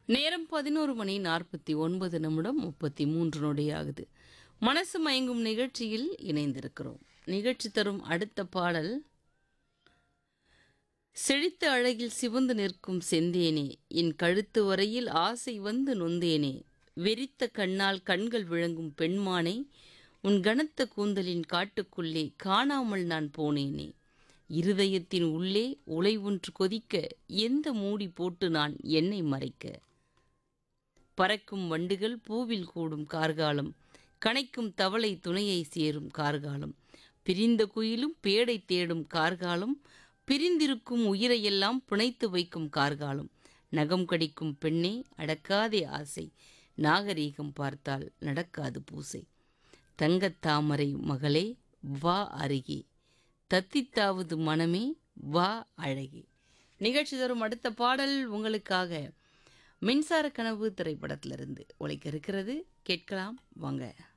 நேரம் பதினோரு மணி நாற்பத்தி ஒன்பது நிமிடம் முப்பத்தி மூன்று நொடி ஆகுது மனசு மயங்கும் நிகழ்ச்சியில் இணைந்திருக்கிறோம் நிகழ்ச்சி தரும் அடுத்த பாடல் செழித்த அழகில் சிவந்து நிற்கும் செந்தேனே என் கழுத்து வரையில் ஆசை வந்து நொந்தேனே வெறித்த கண்ணால் கண்கள் விளங்கும் பெண்மானே உன் கனத்த கூந்தலின் காட்டுக்குள்ளே காணாமல் நான் போனேனே இருதயத்தின் உள்ளே உலை ஒன்று கொதிக்க எந்த மூடி போட்டு நான் என்னை மறைக்க பறக்கும் வண்டுகள் பூவில் கூடும் கார்காலம் கனைக்கும் தவளை துணையை சேரும் கார்காலம் பிரிந்த குயிலும் பேடை தேடும் கார்காலம் பிரிந்திருக்கும் உயிரையெல்லாம் பிணைத்து வைக்கும் கார்காலம் நகம் கடிக்கும் பெண்ணே அடக்காதே ஆசை நாகரீகம் பார்த்தால் நடக்காது பூசை தங்கத் தாமரை மகளே வா அருகே தத்தித்தாவது மனமே வா அழகே நிகழ்ச்சி தரும் அடுத்த பாடல் உங்களுக்காக மின்சார கனவு திரைப்படத்திலிருந்து ஒழிக்க இருக்கிறது கேட்கலாம் வாங்க